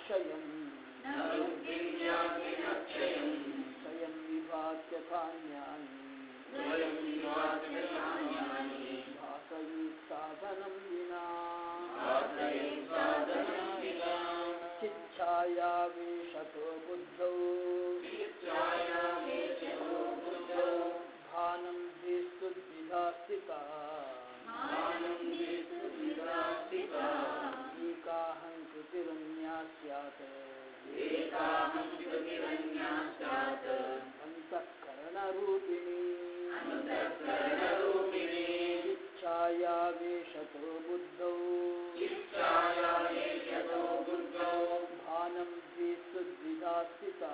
क्षयं स्वयं विभात्यथान्यानि भासयेत् साधनं विना चिच्छायावेशतो बुद्धौ भानं द्वेस्तु द्विधा स्थिता एकाहं कृतिरन्या स्यात् अन्तःकरणरूपिणी इच्छायावेशतो बुद्धौ भानं द्वेस्तु द्विधा स्थिता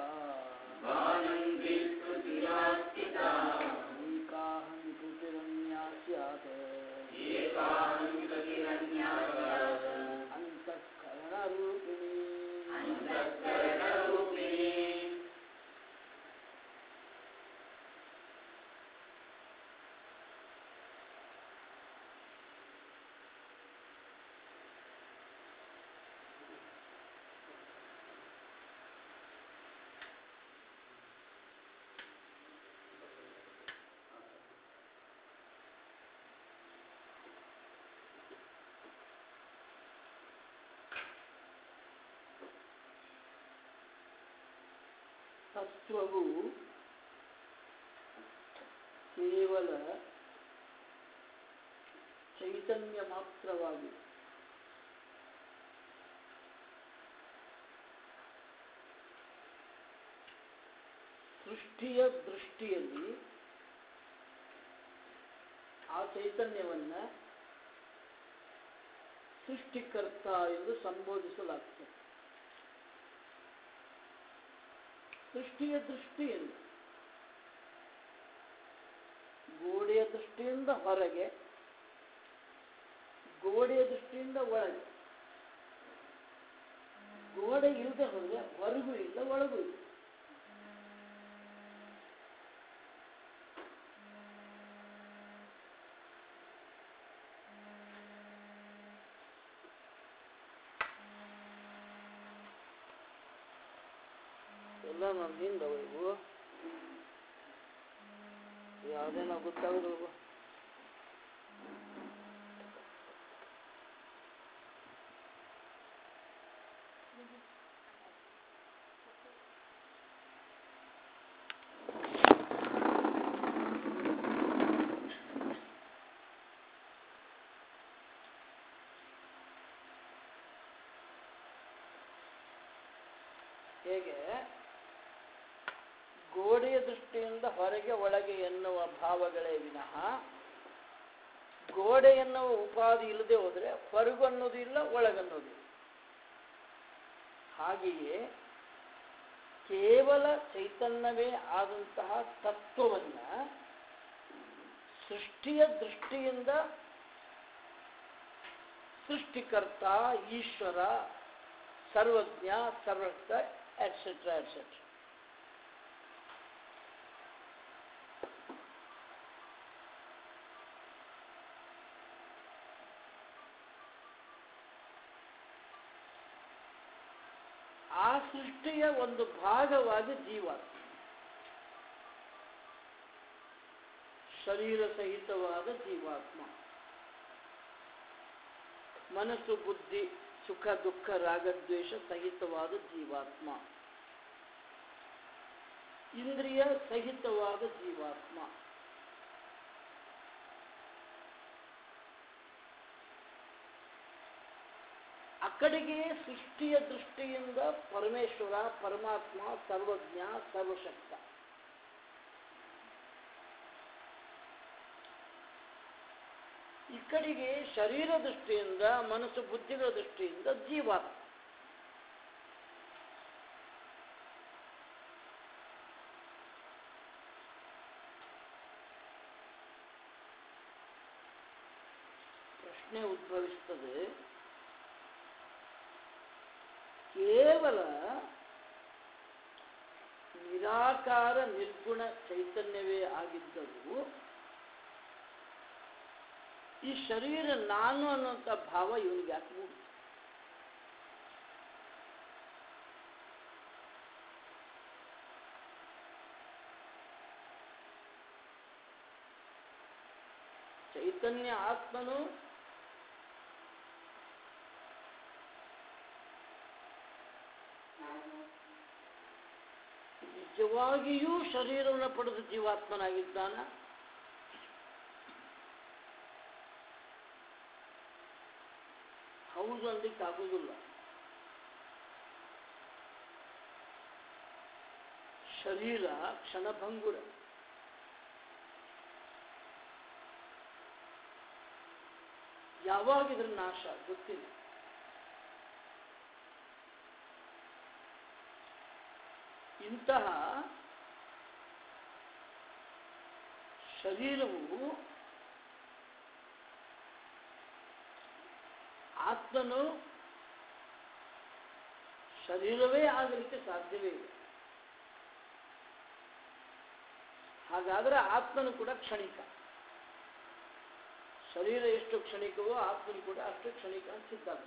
एकाहं कृतिरन्या स्यात् अन्तःकरणरूपिणी ತತ್ವವು ಕೇವಲ ಚೈತನ್ಯ ಮಾತ್ರವಾಗಿದೆ ಸೃಷ್ಟಿಯ ದೃಷ್ಟಿಯಲ್ಲಿ ಆ ಚೈತನ್ಯವನ್ನ ಸೃಷ್ಟಿಕರ್ತ ಎಂದು ಸಂಬೋಧಿಸಲಾಗ್ತದೆ ಸೃಷ್ಟಿಯ ದೃಷ್ಟಿಯಲ್ಲಿ ಗೋಡೆಯ ದೃಷ್ಟಿಯಿಂದ ಹೊರಗೆ ಗೋಡೆಯ ದೃಷ್ಟಿಯಿಂದ ಒಳಗೆ ಗೋಡೆ ಇಲ್ಲದೆ ಹೋದ್ರೆ ಹೊರಗೂ ಇಲ್ಲ ಒಳಗೂ ಇಲ್ಲ ಎಲ್ಲ ನಮ್ದಿಂದ ಇವು ಯಾವುದೇನೋ ಗೊತ್ತಾಗೋದು ಹೇಗೆ ಗೋಡೆಯ ದೃಷ್ಟಿಯಿಂದ ಹೊರಗೆ ಒಳಗೆ ಎನ್ನುವ ಭಾವಗಳೇ ವಿನಃ ಗೋಡೆ ಎನ್ನುವ ಉಪಾಧಿ ಇಲ್ಲದೆ ಹೋದರೆ ಹೊರಗನ್ನೋದು ಇಲ್ಲ ಒಳಗನ್ನೋದು ಇಲ್ಲ ಹಾಗೆಯೇ ಕೇವಲ ಚೈತನ್ಯವೇ ಆದಂತಹ ತತ್ವವನ್ನ ಸೃಷ್ಟಿಯ ದೃಷ್ಟಿಯಿಂದ ಸೃಷ್ಟಿಕರ್ತ ಈಶ್ವರ ಸರ್ವಜ್ಞ ಸರ್ವಜ್ಞ ಎಟ್ಸೆಟ್ರಾ ಎಟ್ಸೆಟ್ರಾ ಆ ಸೃಷ್ಟಿಯ ಒಂದು ಭಾಗವಾಗಿ ಜೀವಾತ್ಮ ಶರೀರ ಸಹಿತವಾದ ಜೀವಾತ್ಮ ಮನಸ್ಸು ಬುದ್ಧಿ ಸುಖ ದುಃಖ ರಾಗದ್ವೇಷ ಸಹಿತವಾದ ಜೀವಾತ್ಮ ಇಂದ್ರಿಯ ಸಹಿತವಾದ ಜೀವಾತ್ಮ ಆ ಕಡೆಗೆ ಸೃಷ್ಟಿಯ ದೃಷ್ಟಿಯಿಂದ ಪರಮೇಶ್ವರ ಪರಮಾತ್ಮ ಸರ್ವಜ್ಞ ಸರ್ವಶಕ್ತ ಈ ಕಡೆಗೆ ಶರೀರ ದೃಷ್ಟಿಯಿಂದ ಮನಸ್ಸು ಬುದ್ಧಿಗಳ ದೃಷ್ಟಿಯಿಂದ ಜೀವಾತ್ಮ ಪ್ರಶ್ನೆ ಉದ್ಭವಿಸ್ತದೆ ಕೇವಲ ನಿರಾಕಾರ ನಿರ್ಗುಣ ಚೈತನ್ಯವೇ ಆಗಿದ್ದರೂ ಈ ಶರೀರ ನಾನು ಅನ್ನುವಂಥ ಭಾವ ಇವನಿಗೆ ಯಾಕೆ ಮೂಡಿತು ಚೈತನ್ಯ ಆತ್ಮನು ನಿಜವಾಗಿಯೂ ಶರೀರವನ್ನು ಪಡೆದ ಜೀವಾತ್ಮನಾಗಿದ್ದಾನ ಹೌದು ಅನ್ಲಿಕ್ಕೆ ಆಗುವುದಿಲ್ಲ ಶರೀರ ಕ್ಷಣಭಂಗುರ ಯಾವಾಗ ಇದ್ರ ನಾಶ ಗೊತ್ತಿಲ್ಲ ಇಂತಹ ಶರೀರವು ಆತ್ಮನು ಶರೀರವೇ ಆಗಲಿಕ್ಕೆ ಸಾಧ್ಯವೇ ಇಲ್ಲ ಹಾಗಾದರೆ ಆತ್ಮನು ಕೂಡ ಕ್ಷಣಿಕ ಶರೀರ ಎಷ್ಟು ಕ್ಷಣಿಕವೋ ಆತ್ಮನು ಕೂಡ ಅಷ್ಟು ಕ್ಷಣಿಕ ಅಂತ ಸಿದ್ಧಾಂತ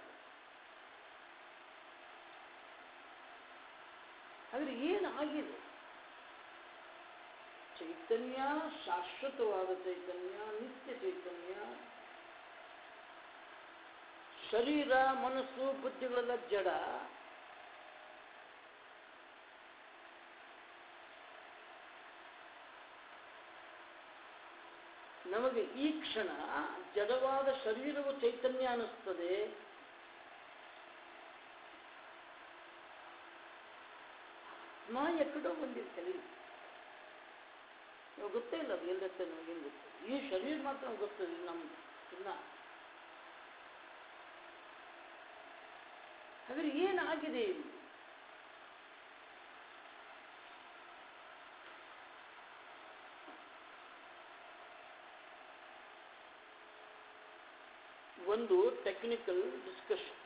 ಹಾಗಾದ್ರೆ ಏನಾಗಿದೆ ಚೈತನ್ಯ ಶಾಶ್ವತವಾದ ಚೈತನ್ಯ ನಿತ್ಯ ಚೈತನ್ಯ ಶರೀರ ಮನಸ್ಸು ಬುದ್ಧಿಗಳೆಲ್ಲ ಜಡ ನಮಗೆ ಈ ಕ್ಷಣ ಜಡವಾದ ಶರೀರವು ಚೈತನ್ಯ ಅನ್ನಿಸ್ತದೆ ಆತ್ಮ ಎಕ್ಕಡೋ ಬಂದಿರ್ತೇನೆ ನಾವು ಗೊತ್ತೇ ಇಲ್ಲ ಅದು ಎಲ್ಲತ್ತೆ ನಮಗೇನು ಗೊತ್ತು ಈ ಶರೀರ ಮಾತ್ರ ನಮ್ಗೆ ಗೊತ್ತದೆ ನಮ್ದು ಇನ್ನ ಹಾಗಾದ್ರೆ ಏನಾಗಿದೆ ಇಲ್ಲಿ ಒಂದು ಟೆಕ್ನಿಕಲ್ ಡಿಸ್ಕಷನ್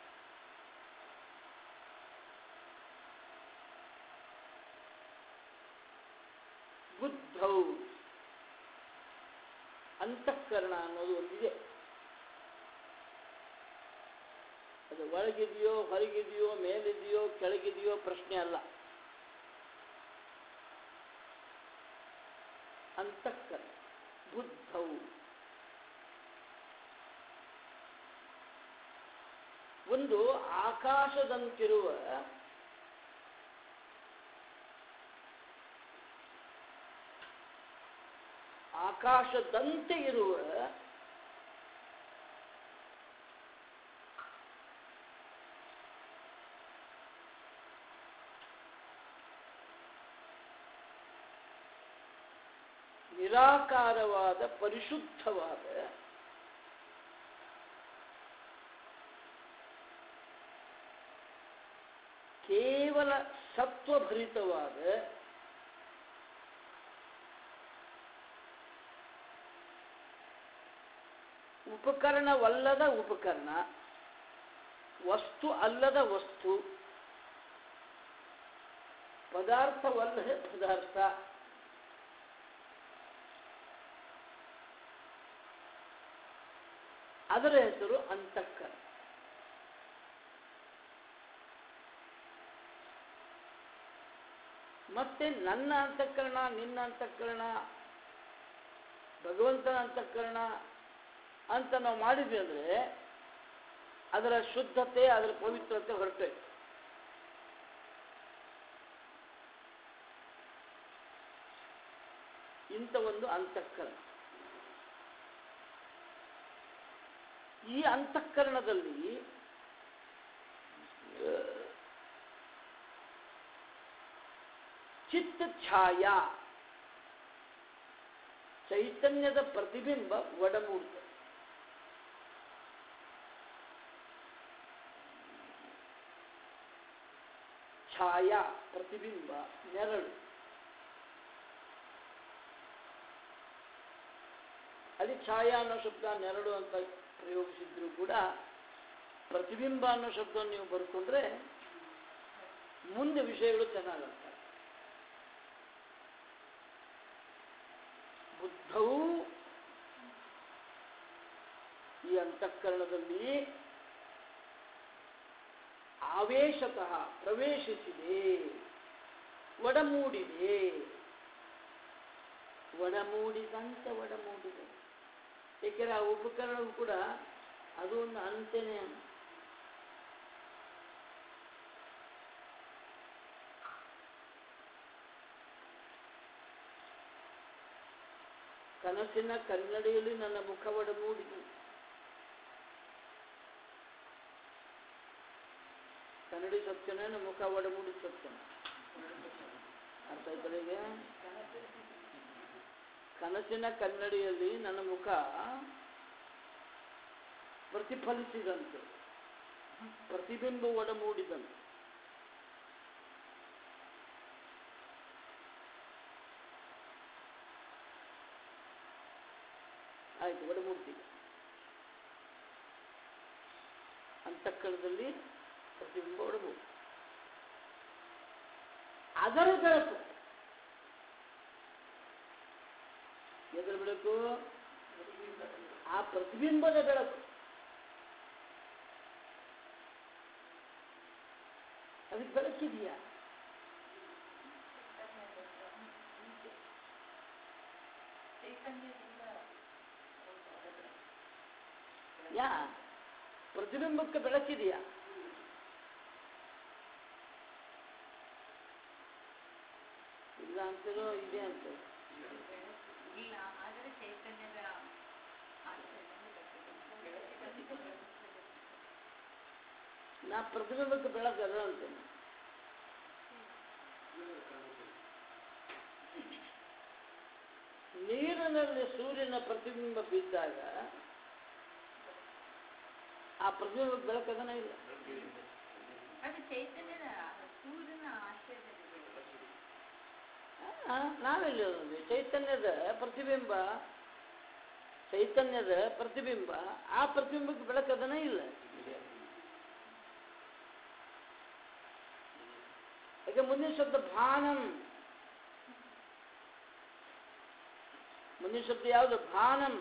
ಬುದ್ಧೌ ಅಂತಃಕರಣ ಅನ್ನೋದು ಒಂದಿದೆ ಅದು ಒಳಗಿದೆಯೋ ಹೊರಗಿದೆಯೋ ಮೇಲಿದೆಯೋ ಕೆಳಗಿದೆಯೋ ಪ್ರಶ್ನೆ ಅಲ್ಲ ಅಂತಃಕರಣ ಬುದ್ಧೌ ಒಂದು ಆಕಾಶದಂತಿರುವ ಆಕಾಶದಂತೆ ಇರುವ ನಿರಾಕಾರವಾದ ಪರಿಶುದ್ಧವಾದ ಕೇವಲ ಸತ್ವಭರಿತವಾದ ಉಪಕರಣವಲ್ಲದ ಉಪಕರಣ ವಸ್ತು ಅಲ್ಲದ ವಸ್ತು ಪದಾರ್ಥವಲ್ಲದ ಪದಾರ್ಥ ಅದರ ಹೆಸರು ಅಂತಃಕರಣ ಮತ್ತೆ ನನ್ನ ಅಂತಃಕರಣ ನಿನ್ನ ಅಂತಃಕರಣ ಭಗವಂತನ ಅಂತಃಕರಣ ಅಂತ ನಾವು ಮಾಡಿದ್ವಿ ಅಂದರೆ ಅದರ ಶುದ್ಧತೆ ಅದರ ಪವಿತ್ರತೆ ಹೊರಟೆ ಇಂಥ ಒಂದು ಅಂತಃಕರಣ ಈ ಅಂತಃಕರಣದಲ್ಲಿ ಚಿತ್ತ ಛಾಯಾ ಚೈತನ್ಯದ ಪ್ರತಿಬಿಂಬ ಒಡಮೂಡ್ತದೆ ಛಾಯಾ ಪ್ರತಿಬಿಂಬ ನೆರಳು ಅಲ್ಲಿ ಛಾಯಾ ಅನ್ನೋ ಶಬ್ದ ನೆರಳು ಅಂತ ಪ್ರಯೋಗಿಸಿದ್ರು ಕೂಡ ಪ್ರತಿಬಿಂಬ ಅನ್ನೋ ಶಬ್ದವನ್ನು ನೀವು ಬರ್ಕೊಂಡ್ರೆ ಮುಂದೆ ವಿಷಯಗಳು ಚೆನ್ನಾಗತ್ತೆ ಬುದ್ಧವು ಈ ಅಂತಃಕರಣದಲ್ಲಿ ಆವೇಶತಃ ಪ್ರವೇಶಿಸಿದೆ ಒಡಮೂಡಿದೆ ಒಡಮೂಡಿದಂತೆ ಒಡಮೂಡಿದೆ ಏಕೆಂದರೆ ಆ ಉಪಕರಣವು ಕೂಡ ಅದು ಒಂದು ಅಂತೆನೆ ಕನಸಿನ ಕನ್ನಡಿಯಲ್ಲಿ ನನ್ನ ಮುಖವಡ ಮೂಡಿತು ಕನ್ನಡಿ ಸತ್ಯನ ನನ್ನ ಮುಖ ಒಡಮೂಡಿ ಸತ್ಯನ ಅರ್ಥ ಆಯ್ತಲ್ಲ ಈಗ ಕನಸಿನ ಕನ್ನಡಿಯಲ್ಲಿ ನನ್ನ ಮುಖ ಪ್ರತಿಫಲಿಸಿದಂತೆ ಪ್ರತಿಬಿಂಬ ಒಡಮೂಡಿದಂತೆ ಆಯ್ತು ಒಡಮೂಡ್ತೀವಿ ಅಂತಃಕರಣದಲ್ಲಿ ಪ್ರತಿಬಿಂಬ ಒಡಮೂಡಿ ಅದರ ಬೆಳಕು ಎದರ ಬೆಳಕು ಆ ಪ್ರತಿಬಿಂಬದ ಬೆಳಕು ಅದಕ್ಕೆ ಬೆಳಕಿದೆಯಾ ಯಾ ಪ್ರತಿಬಿಂಬಕ್ಕೆ ಬೆಳಕಿದೆಯಾ ಇಲ್ಲ ಅಂತಿರೋ ಇದೆ ಅಂತ ಇಲ್ಲ ಆದರೆ ಚೈತನ್ಯದ ನಾ ಪ್ರತಿಬಿಂಬಕ್ಕೆ ಬೆಳಕದ ಅಂತೇನೆ ನೀರಿನಲ್ಲಿ ಸೂರ್ಯನ ಪ್ರತಿಬಿಂಬ ಬಿದ್ದಾಗ ಆ ಪ್ರತಿಬಿಂಬ ಬೆಳಕದನ ಇಲ್ಲ ಅದು ಚೈತನ್ಯದ ಸೂರ್ಯನ ಆಶ್ರಯದಲ್ಲಿ ಆ, ನಾವೆಲ್ಲಿ ಓದೋದು? ಚೈತನ್ಯದ ಪ್ರತಿಬಿಂಬ ಚೈತನ್ಯದ ಪ್ರತಿಬಿಂಬ ಆ ಪ್ರತಿಬಿಂಬಕ್ಕೆ ಬೆಳಕದನ ಇಲ್ಲ ಯಾಕೆ ಮುಂದಿನ ಶಬ್ದ ಭಾನಂ ಮುಂದಿನ ಶಬ್ದ ಯಾವುದು ಭಾನಂ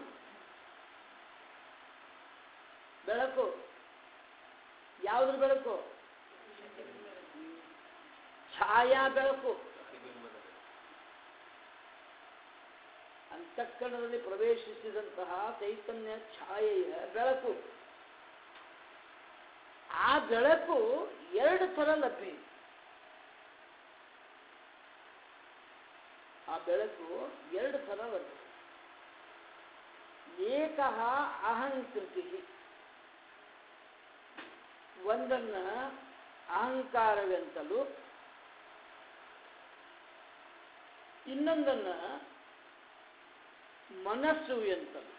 ಬೆಳಕು ಯಾವ್ದ್ರ ಬೆಳಕು ಛಾಯಾ ಬೆಳಕು ಅಂತಃಕರಣದಲ್ಲಿ ಪ್ರವೇಶಿಸಿದಂತಹ ಚೈತನ್ಯ ಛಾಯೆಯ ಬೆಳಕು ಆ ಬೆಳಕು ಎರಡು ಥರ ಲಭ್ಯ ಇದೆ. ಆ ಬೆಳಕು ಎರಡು ಥರ ಲಭ್ಯ ಏಕಃ ಅಹಂಕೃತಿ ಒಂದನ್ನ ಅಹಂಕಾರವೆಂತಲೂ ಇನ್ನೊಂದನ್ನ ಮನಸ್ಸು ಎಂತಲೂ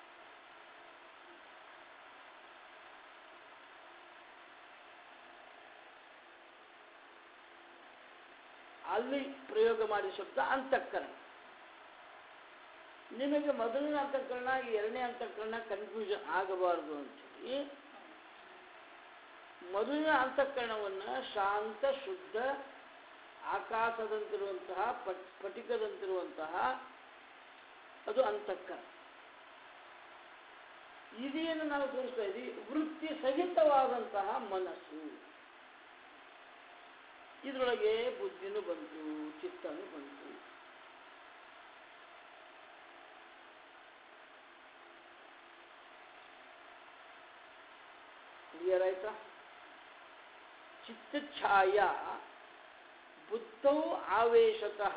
ಅಲ್ಲಿ ಪ್ರಯೋಗ ಮಾಡಿದ ಶಬ್ದ ಅಂತಃಕರಣ ನಿಮಗೆ ಮೊದಲನೇ ಅಂತಃಕರಣ ಎರಡನೇ ಅಂತಃಕರಣ ಕನ್ಫ್ಯೂಷನ್ ಆಗಬಾರದು ಅಂತೇಳಿ ಮೊದಲನೇ ಅಂತಃಕರಣವನ್ನು ಶಾಂತ ಶುದ್ಧ ಆಕಾಶದಂತಿರುವಂತಹ ಪಟ್ ಸ್ಫಟಿಕದಂತಿರುವಂತಹ ಅದು ಅಂತಃಕರಣ ಇದೇನು ನಾವು ತೋರಿಸ್ತಾ ಇದ್ದೀವಿ ವೃತ್ತಿ ಸಹಿತವಾದಂತಹ ಮನಸ್ಸು ಇದರೊಳಗೆ ಬುದ್ಧಿನೂ ಬಂತು ಚಿತ್ತನೂ ಬಂತು ಕ್ಲಿಯರ್ ಆಯ್ತಾ ಚಿತ್ತಛಾಯ ಬುದ್ಧೌ ಆವೇಶತಃ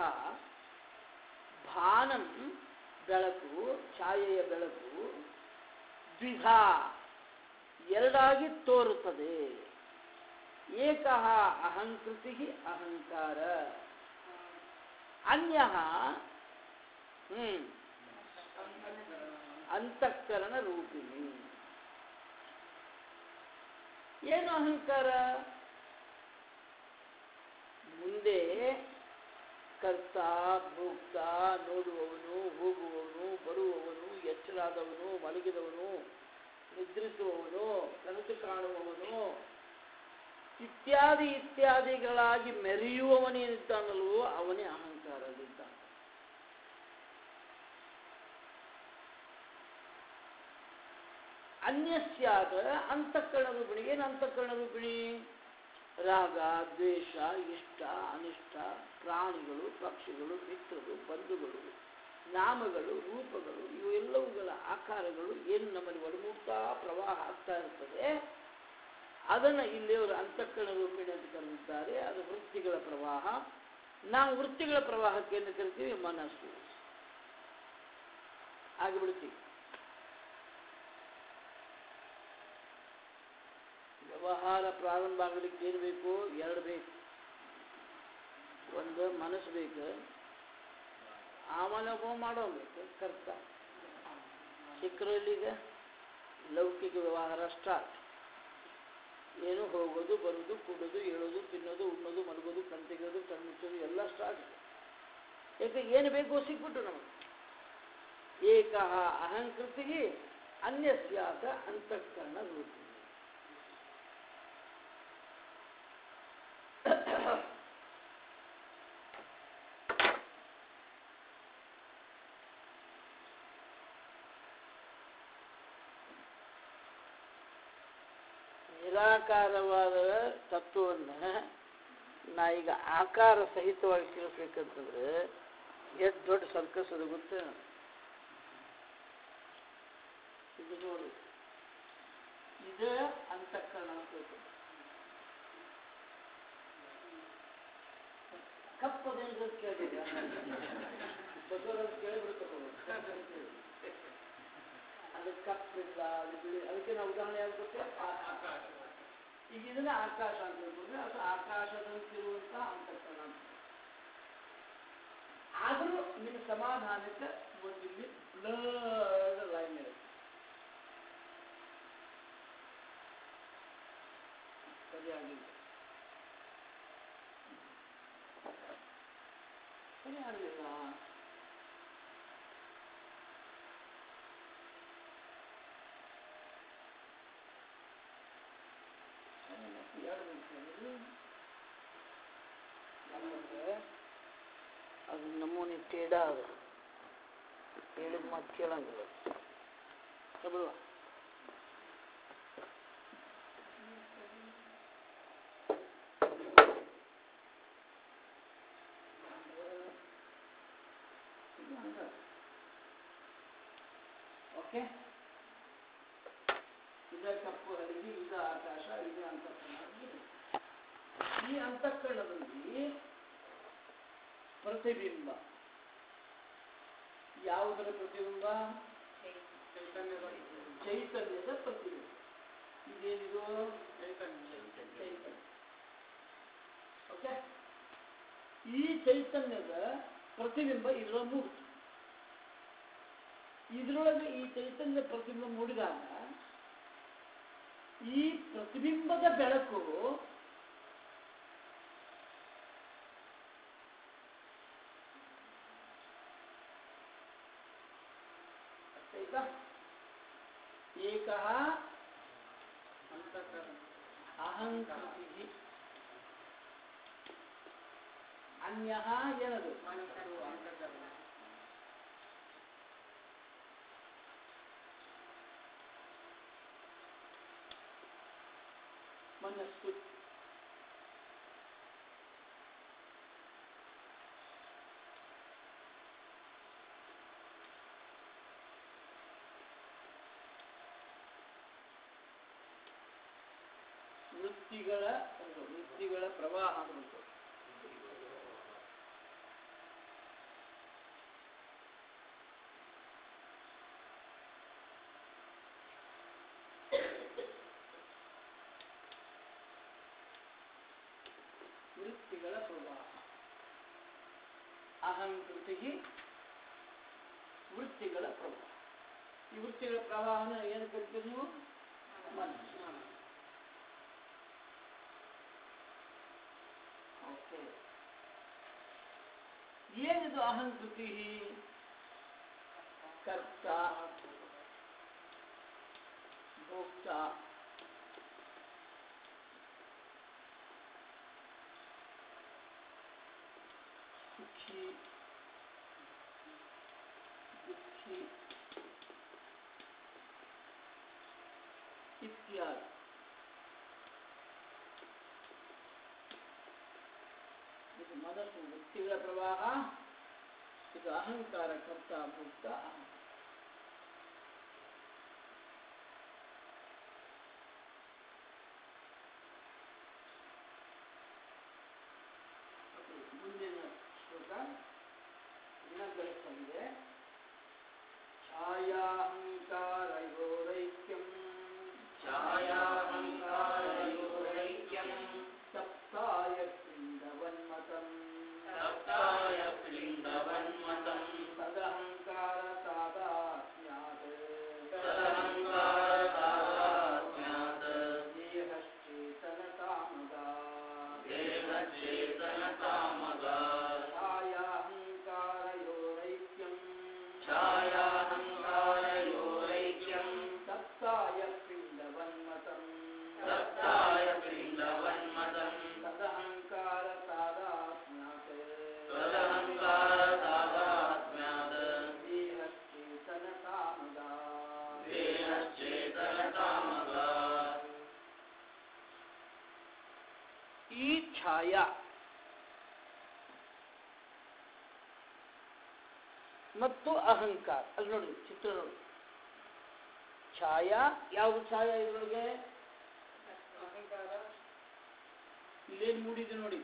ಭಾನಂ ಬೆಳಕು ಛಾಯೆಯ ಬೆಳಕು ದ್ವಿಧ ಎರಡಾಗಿ ತೋರುತ್ತದೆ ಏಕಃ ಅಹಂಕೃತಿ ಅಹಂಕಾರ ಅನ್ಯ ಹ್ಮ್ ಅಂತಃಕರಣ ರೂಪಿಣಿ ಏನು ಅಹಂಕಾರ ಮುಂದೆ ಕರ್ತ ಭೋಕ್ತ ನೋಡುವವನು ಹೋಗುವವನು ಬರುವವನು ಎಚ್ಚರಾದವನು ಮಲಗಿದವನು ನಿದ್ರಿಸುವವನು ಕನಸು ಕಾಣುವವನು ಇತ್ಯಾದಿ ಇತ್ಯಾದಿಗಳಾಗಿ ಮೆರೆಯುವವನೇನಿದ್ದಾನಲ್ವೋ ಅವನೇ ಅಹಂಕಾರದಿದ್ದಾನೆ ಅನ್ಯಸ್ಯಾದ ಅಂತಃಕರಣ ರೂಪಿಣಿ ಏನು ಅಂತಃಕರಣ ರೂಪಿಣಿ ರಾಗ ದ್ವೇಷ ಇಷ್ಟ ಅನಿಷ್ಟ ಪ್ರಾಣಿಗಳು ಪಕ್ಷಿಗಳು ಮಿತ್ರರು ಬಂಧುಗಳು ನಾಮಗಳು ರೂಪಗಳು ಇವೆಲ್ಲವುಗಳ ಆಕಾರಗಳು ಏನು ನಮ್ಮಲ್ಲಿ ಒಡಮೂಡ್ತಾ ಪ್ರವಾಹ ಆಗ್ತಾ ಇರ್ತದೆ ಅದನ್ನು ಇಲ್ಲಿಯವರು ಅಂತಃಕರಣ ರೂಪಿಣಿ ಅಂತ ಕರೆದಿದ್ದಾರೆ ಅದು ವೃತ್ತಿಗಳ ಪ್ರವಾಹ ನಾವು ವೃತ್ತಿಗಳ ಪ್ರವಾಹಕ್ಕೆ ಏನು ಕರಿತೀವಿ ಮನಸ್ಸು ಆಗಿಬಿಡ್ತೀವಿ ವ್ಯವಹಾರ ಪ್ರಾರಂಭ ಆಗಲಿಕ್ಕೆ ಏನು ಬೇಕು ಎರಡು ಬೇಕು ಒಂದು ಮನಸ್ಸು ಬೇಕು ಆಮೇಲೆ ಒಬ್ಬ ಮಾಡೋನ್ ಬೇಕು ಕರ್ತ ಸಿಕ್ಕರಲ್ಲಿಗ ಲೌಕಿಕ ವ್ಯವಹಾರ ಸ್ಟಾರ್ಟ್ ಏನು ಹೋಗೋದು ಬರೋದು ಕೂಡೋದು ಏಳೋದು ತಿನ್ನೋದು ಉಣ್ಣೋದು ಮಲಗೋದು ಕಣ್ತೆಗೋದು ಕಣ್ಮುಚ್ಚೋದು ಎಲ್ಲ ಸ್ಟಾರ್ಟ್ ಯಾಕೆ ಏನು ಬೇಕೋ ಸಿಕ್ಬಿಟ್ಟು ನಮಗೆ ಏಕಃ ಅಹಂಕೃತಿಗೆ ಅನ್ಯಸ್ಯಾತ ಅಂತಃಕರಣ ರೂಪಿ ನಿರಾಕಾರವಾದ ತತ್ವವನ್ನು ನಾ ಈಗ ಆಕಾರ ಸಹಿತವಾಗಿ ತಿಳಿಸ್ಬೇಕಂತಂದ್ರೆ ಎಷ್ಟು ದೊಡ್ಡ ಸರ್ಕಸ್ ಅದು ಗೊತ್ತೇ ಇದು ನೋಡು ಇದು ಅಂತಃಕರಣ ಅಂತ ಹೇಳ್ತಾರೆ. ಕಪ್ಪದೇನು ಕೇಳಿದ ಬಸವರಾಜ್ ಕೇಳಿಬಿಡ್ತಾರೆ ಅದು ಕಪ್ಪಿಲ್ಲ ಅದು ಬಿಳಿ ಅದಕ್ಕೆ ನಾವು ಉದಾಹರಣೆ ಯಾವ್ದು ಗೊತ್ತೇ ಆಕಾಶ ಈಗ ಇದನ್ನ ಆಕಾಶ ಅಂತ ಹೇಳ್ಕೊಂಡ್ರೆ ಅದು ಆಕಾಶದಂತಿರುವಂತ ಅಂತಃಕರಣ ಅಂತ ಆದರೂ ನಿನ್ನ ಸಮಾಧಾನಕ್ಕೆ ಒಂದು ಇಲ್ಲಿ ಬ್ಲಡ್ ಲೈನ್ ಇರುತ್ತೆ ಸರಿಯಾಗಿಲ್ಲ ಸರಿಯಾಗಲಿಲ್ಲ ನಮಗೆ ಅದು ನಮೂನೆ ತೇಡ ಅದು ಹೇಳಿದ ಮಾತು ಕೇಳಂಗಿಲ್ಲ ತಗೊಳ್ಳುವ ಓಕೆ ಇದ ಕಪ್ಪು ಹಡಗಿ ಇದ ಆಕಾಶ ಇದು ಅಂತಃಕರಣ ಈ ಅಂತಃಕರಣದಲ್ಲಿ ಪ್ರತಿಬಿಂಬ ಯಾವುದರ ಪ್ರತಿಬಿಂಬ ಚೈತನ್ಯದ ಪ್ರತಿಬಿಂಬ ಇದೇನಿದು ಚೈತನ್ಯ ಓಕೆ ಈ ಚೈತನ್ಯದ ಪ್ರತಿಬಿಂಬ ಇದರ ಮೂರ್ತಿ ಇದರೊಳಗೆ ಈ ಚೈತನ್ಯ ಪ್ರತಿಬಿಂಬ ಮೂಡಿದಾಗ ಈ ಪ್ರತಿಬಿಂಬದ ಬೆಳಕು ಆಯ್ತಾ ಏಕಃ ಅಹಂಕೃತಿ ಅನ್ಯ ಏನದು ಮನಸ್ಸು ವೃತ್ತಿಗಳ ಒಂದು ವೃತ್ತಿಗಳ ಪ್ರವಾಹ ಅಂತ ವೃತ್ತಿಗಳ ಪ್ರವಾಹ ಅಹಂಕೃತಿ ವೃತ್ತಿಗಳ ಪ್ರವಾಹ ಈ ವೃತ್ತಿಗಳ ಪ್ರವಾಹನ ಏನು ಕರಿತೀರಿ ನೀವು ಮನಸ್ಸು ಓಕೆ ಏನಿದು ಅಹಂಕೃತಿ ಕರ್ತ ಭೋಕ್ತ ಸುಖಿ ದುಃಖಿ ಇತ್ಯಾದಿ ಇದು ಮನಸ್ಸು ವೃತ್ತಿಗಳ ಪ್ರವಾಹ ಇದು ಇದು ಅಹಂಕಾರ ಕರ್ತ ಭೋಕ್ತ ಅಹಂಕಾರ ಮುಂದಿನ ಶ್ಲೋಕ ಗುಣಗಳಿಸಲಿದೆ ಛಾಯಾಹಂಕಾರಯೋರೈಕ್ಯಂ ಛಾಯಾಹಂಕಾರಯೋರೈಕ್ಯಂ ಸಪ್ತಾಯ ಪಿಂಡವನ್ಮತಂ ಸಪ್ತಾಯ ಪಿಂಡವನ್ಮತಂ ತದಹಂಕಾರ ತಾದಾತ್ಮ್ಯಾತ್ ತದಹಂಕಾರ ತಾದಾತ್ಮ್ಯಾತ್ ದೇಹಶ್ಚೇತನ ಕಾಮದಾ ದೇಹಚೇತನ ಕಾಮಗಾ ಛಾಯಾಹಂಕಾರಯೋರೈಕ್ಯಂ ಛಾಯಾಹಂಕಾರಯೋರೈಕ್ಯಂ ಸಪ್ತಾಯ ಪಿಂಡವನ್ಮತಂ ಸಪ್ತಾಯ ಪಿಂಡವನ್ಮತಂ ತದಹಂಕಾರ ತಾದಾತ್ಮ್ಯಾತ್ ತದಹಂಕಾರ ತಾದಾತ್ಮ್ಯಾತ್ ದೇಹಶ್ಚೇತನ ಕಾಮದಾ ದೇಹಚೇತನ ಕಾಮಗಾ ಈ ಛಾಯಾ ಮತ್ತು ಅಹಂಕಾರ ಅಲ್ಲಿ ನೋಡಿ ಚಿತ್ರ ನೋಡಿ ಛಾಯಾ ಯಾವುದು ಛಾಯಾ ಇದರೊಳಗೆ ಇಲ್ಲೇನು ಮೂಡಿದೆ ನೋಡಿ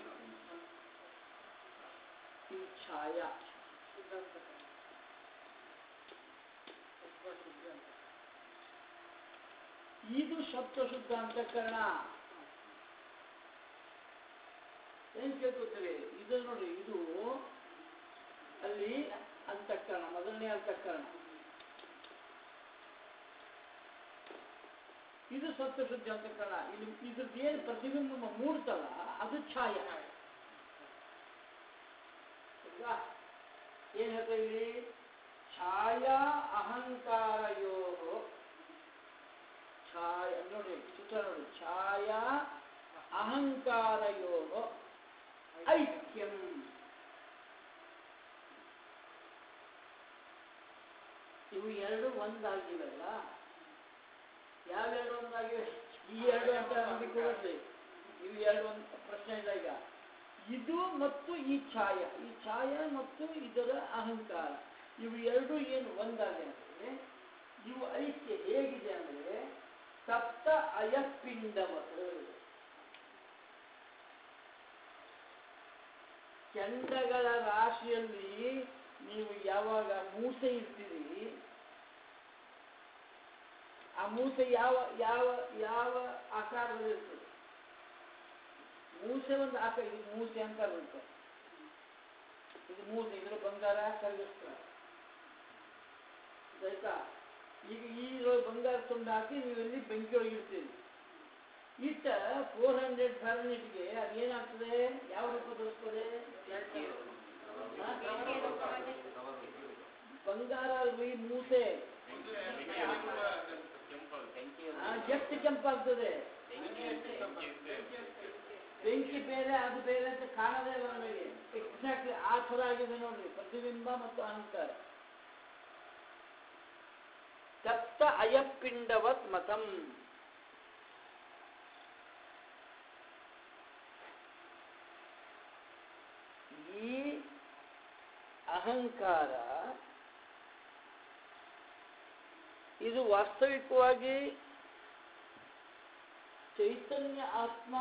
ಈ ಛಾಯಾ ಇದು ಸಪ್ತಶುದ್ಧ ಅಂತಃಕರಣ ಏನ್ ಕೇಳ್ಕೊತೀರಿ ಇದು ನೋಡಿ ಇದು ಅಲ್ಲಿ ಅಂತಃಕರಣ ಮೊದಲನೇ ಅಂತಃಕರಣ ಇದು ಸಪ್ತಶುದ್ಧ ಅಂತಃಕರಣ ಇಲ್ಲಿ ಇದ್ರದ್ದು ಏನು ಪ್ರತಿಬಿಂಬ ಮೂಡ್ತಲ್ಲ ಅದು ಛಾಯ ಹೌದಾ? ಏನ್ ಹೇಳ್ತಾ ಇಲ್ಲಿ ಛಾಯಾ ಅಹಂಕಾರಯೋ ಛಾಯ ನೋಡಿ ಚಿತ್ರ ನೋಡಿ ಛಾಯಾ ಅಹಂಕಾರಯೋ ಐಕ್ಯಂ ಇವು ಎರಡು ಒಂದಾಗಿವಲ್ಲ ಯಾವೆರಡು ಒಂದಾಗಿವೆ ಈ ಎರಡು ಅಂತ ನಮಗೆ ಕೊಡುತ್ತೆ ಇವು ಎರಡು ಒಂದು ಪ್ರಶ್ನೆ ಇಲ್ಲ ಈಗ ಇದು ಮತ್ತು ಈ ಛಾಯ ಈ ಛಾಯ ಮತ್ತು ಇದರ ಅಹಂಕಾರ ಇವು ಎರಡು ಏನು ಒಂದಾಗಿದೆ ಅಂದರೆ ಇವು ಐಕ್ಯ ಹೇಗಿದೆ ಅಂದರೆ ಸಪ್ತ ಅಯಪಿಂಡವತ್ ಕೆಂಡಗಳ ರಾಶಿಯಲ್ಲಿ ನೀವು ಯಾವಾಗ ಮೂಸೆ ಇರ್ತೀರಿ ಆ ಮೂಸೆ ಯಾವ ಯಾವ ಯಾವ ಆಕಾರದಲ್ಲಿರ್ತದೆ ಮೂಸೆ ಒಂದು ಆಕಾರ ಇದು ಮೂಸೆ ಅಂತ ಬರುತ್ತೆ ಇದು ಮೂಸೆ ಇದ್ರ ಬಂಗಾರ ಕರಗಿಸ್ತಾರೆ ಆಯ್ತಾ ಈಗ ಈ ಬಂಗಾರ ತುಂಡು ಹಾಕಿ ನೀವು ಇಲ್ಲಿ ಬೆಂಕಿ ಒಳಗೆ ಇಡ್ತೀರಿ ಇಟ್ಟ ಫೋರ್ ಹಂಡ್ರೆಡ್ ಫ್ಯಾರನಿಟ್ಗೆ ಅದೇನಾಗ್ತದೆ ಯಾವ ರೂಪ ತೋರಿಸ್ತದೆ ಬಂಗಾರ ಅಲ್ರಿ ಮೂಸೆ ಆ, ಎಷ್ಟು ಕೆಂಪಾಗ್ತದೆ ಬೆಂಕಿ ಬೇರೆ ಅದು ಬೇರೆ ಅಂತ ಕಾಣದೇ ಇಲ್ಲ ನಮಗೆ ಎಕ್ಸಾಕ್ಟ್ಲಿ ಆ ಥರ ಆಗಿದೆ ನೋಡ್ರಿ ಪ್ರತಿಬಿಂಬ ಮತ್ತು ಅಹಂಕಾರ ಸಪ್ತ ಅಯಪಿಂಡವತ್ ಮತಂ ಈ ಅಹಂಕಾರ ಇದು ವಾಸ್ತವಿಕವಾಗಿ ಚೈತನ್ಯ ಆತ್ಮ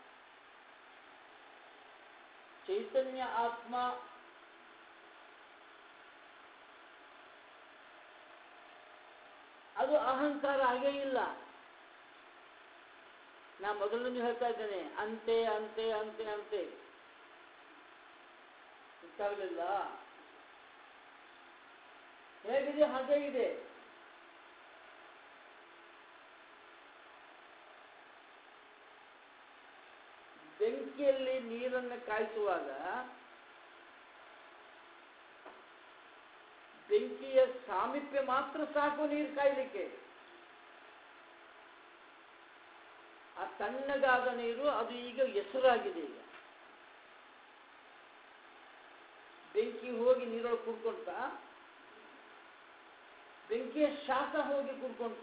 ಚೈತನ್ಯ ಆತ್ಮ ಅದು ಅಹಂಕಾರ ಆಗೇ ಇಲ್ಲ ನಾ ಮೊದಲನೇ ಹೇಳ್ತಾ ಇದ್ದೇನೆ ಅಂತೆ ಅಂತೆ ಅಂತೆ ಅಂತೆ ಗೊತ್ತಾಗಲಿಲ್ಲ ಹೇಗಿದೆ ಹಾಗೇ ಇದೆ ಬೆಂಕಿಯಲ್ಲಿ ನೀರನ್ನು ಕಾಯಿಸುವಾಗ ಬೆಂಕಿಯ ಸಾಮೀಪ್ಯ ಮಾತ್ರ ಸಾಕು ನೀರು ಕಾಯಲಿಕ್ಕೆ ಆ ತಣ್ಣಗಾದ ನೀರು ಅದು ಈಗ ಹೆಸರಾಗಿದೆ ಈಗ ಬೆಂಕಿ ಹೋಗಿ ನೀರೊಳಗೆ ಕುಡ್ಕೊಂತ ಬೆಂಕಿಯ ಶಾಖ ಹೋಗಿ ಕುಡ್ಕೊಂತ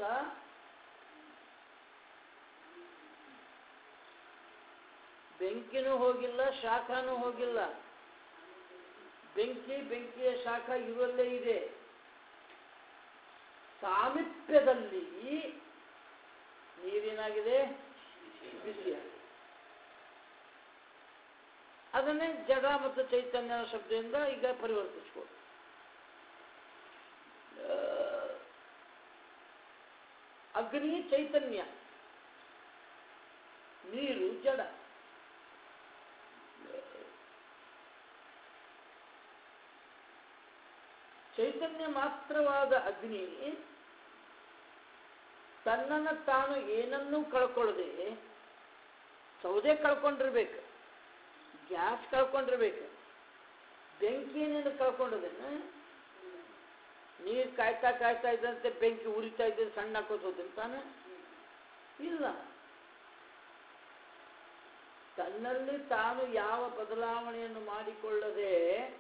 ಬೆಂಕಿನೂ ಹೋಗಿಲ್ಲ ಶಾಖನೂ ಹೋಗಿಲ್ಲ ಬೆಂಕಿ ಬೆಂಕಿಯ ಶಾಖ ಇವರಲ್ಲೇ ಇದೆ ಸಾಮೀಪ್ಯದಲ್ಲಿ ನೀರೇನಾಗಿದೆ ಬಿಸಿಯಾಗಿದೆ ಅದನ್ನೇ ಜಡ ಮತ್ತು ಚೈತನ್ಯ ಶಬ್ದದಿಂದ ಈಗ ಪರಿವರ್ತಿಸ್ಬೋದು ಆ, ಅಗ್ನಿ ಚೈತನ್ಯ ನೀರು ಜಡ ಚೈತನ್ಯ ಮಾತ್ರವಾದ ಅಗ್ನಿ ತನ್ನನ್ನು ತಾನು ಏನನ್ನೂ ಕಳ್ಕೊಳ್ಳದೆ ಸೌದೆ ಕಳ್ಕೊಂಡಿರ್ಬೇಕು ಗ್ಯಾಸ್ ಕಳ್ಕೊಂಡಿರ್ಬೇಕು ಬೆಂಕಿಯನ್ನು ಕಳ್ಕೊಂಡದೇನ ನೀರು ಕಾಯ್ತಾ ಕಾಯ್ತಾ ಇದ್ದಂತೆ ಬೆಂಕಿ ಉರಿತಾ ಇದ್ದರೆ ಸಣ್ಣ ಹಾಕೋದು ಹೋದಂತಾನೆ ಇಲ್ಲ ತನ್ನಲ್ಲಿ ತಾನು ಯಾವ ಬದಲಾವಣೆಯನ್ನು ಮಾಡಿಕೊಳ್ಳದೆ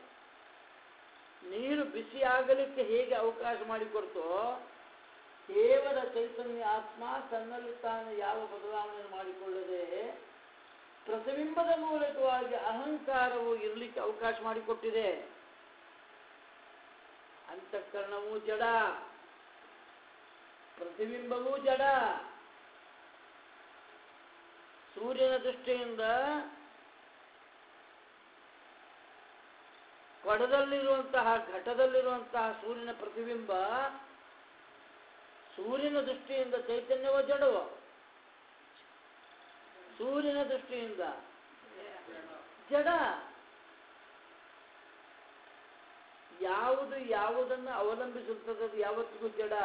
ನೀರು ಬಿಸಿ ಆಗಲಿಕ್ಕೆ ಹೇಗೆ ಅವಕಾಶ ಮಾಡಿಕೊಡ್ತೋ ಕೇವಲ ಚೈತನ್ಯ ಆತ್ಮ ತನ್ನಲ್ಲಿ ತಾನು ಯಾವ ಬದಲಾವಣೆಯನ್ನು ಮಾಡಿಕೊಳ್ಳದೆ ಪ್ರತಿಬಿಂಬದ ಮೂಲಕವಾಗಿ ಅಹಂಕಾರವು ಇರಲಿಕ್ಕೆ ಅವಕಾಶ ಮಾಡಿಕೊಟ್ಟಿದೆ ಅಂತಃಕರಣವೂ ಜಡ ಪ್ರತಿಬಿಂಬವೂ ಜಡ ಸೂರ್ಯನ ದೃಷ್ಟಿಯಿಂದ ಕೊಡದಲ್ಲಿರುವಂತಹ ಘಟದಲ್ಲಿರುವಂತಹ ಸೂರ್ಯನ ಪ್ರತಿಬಿಂಬ ಸೂರ್ಯನ ದೃಷ್ಟಿಯಿಂದ ಚೈತನ್ಯವೋ ಜಡವೋ ಸೂರ್ಯನ ದೃಷ್ಟಿಯಿಂದ ಜಡ ಯಾವುದು ಯಾವುದನ್ನು ಅವಲಂಬಿಸುತ್ತದೆ ಅದು ಯಾವತ್ತಿಗೂ ಜಡ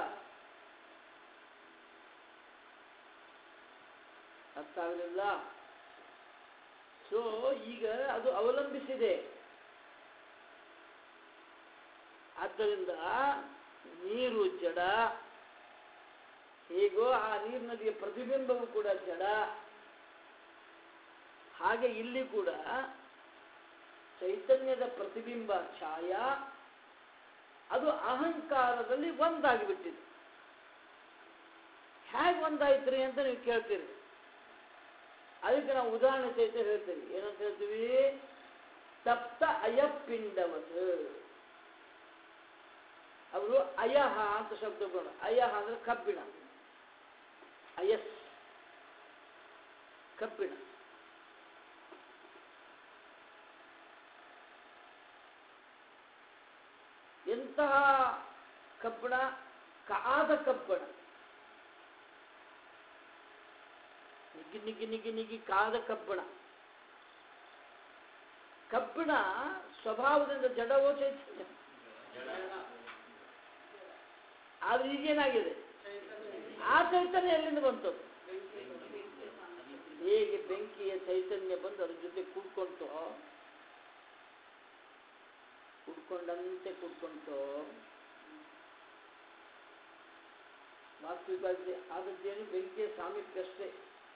ಅರ್ಥ ಆಗಲಿಲ್ಲ ಸೊ ಈಗ ಅದು ಅವಲಂಬಿಸಿದೆ ಆದ್ದರಿಂದ ನೀರು ಜಡ ಹೇಗೋ ಆ ನೀರಿನಲ್ಲಿ ಪ್ರತಿಬಿಂಬವು ಕೂಡ ಜಡ ಹಾಗೆ ಇಲ್ಲಿ ಕೂಡ ಚೈತನ್ಯದ ಪ್ರತಿಬಿಂಬ ಛಾಯಾ ಅದು ಅಹಂಕಾರದಲ್ಲಿ ಒಂದಾಗಿಬಿಟ್ಟಿದೆ ಹೇಗೆ ಒಂದಾಯ್ತ್ರಿ ಅಂತ ನೀವು ಕೇಳ್ತೀರಿ ಅದಕ್ಕೆ ನಾವು ಉದಾಹರಣೆ ಸಹಿತ ಹೇಳ್ತೀವಿ ಏನಂತ ಹೇಳ್ತೀವಿ ತಪ್ತ ಅಯಪಿಂಡವತ್ ಅವರು ಅಯಹ ಅಂತ ಶಬ್ದ ಬರೋಣ ಅಯಹ ಅಂದ್ರೆ ಕಬ್ಬಿಣ ಅಯಸ್ ಕಬ್ಬಿಣ ಎಂತಹ ಕಬ್ಬಣ ಕಾದ ಕಬ್ಬಣ ನಿಗಿ ನಿಗಿ ನಿಗಿ ನಿಗಿ ಕಾದ ಕಬ್ಬಣ ಕಬ್ಬಿಣ ಸ್ವಭಾವದಿಂದ ಜಡವೋ ಚೈತನ್ಯ ಆದ್ರೆ ಈಗೇನಾಗಿದೆ ಆ ಚೈತನ್ಯ ಎಲ್ಲಿಂದ ಬಂತು ಹೇಗೆ ಬೆಂಕಿಯ ಚೈತನ್ಯ ಬಂದು ಅದ್ರ ಜೊತೆ ಕೂಡ್ಕೊಂತು ಕುಡ್ಕೊಂಡಂತೆ ಕುಡ್ಕೊಂತು ವಾಸ್ತವಿಕವಾಗಿ ಆದದ್ದೇನು ಬೆಂಕಿಯ ಸಾಮೀಪ್ಯ ಅಷ್ಟೇ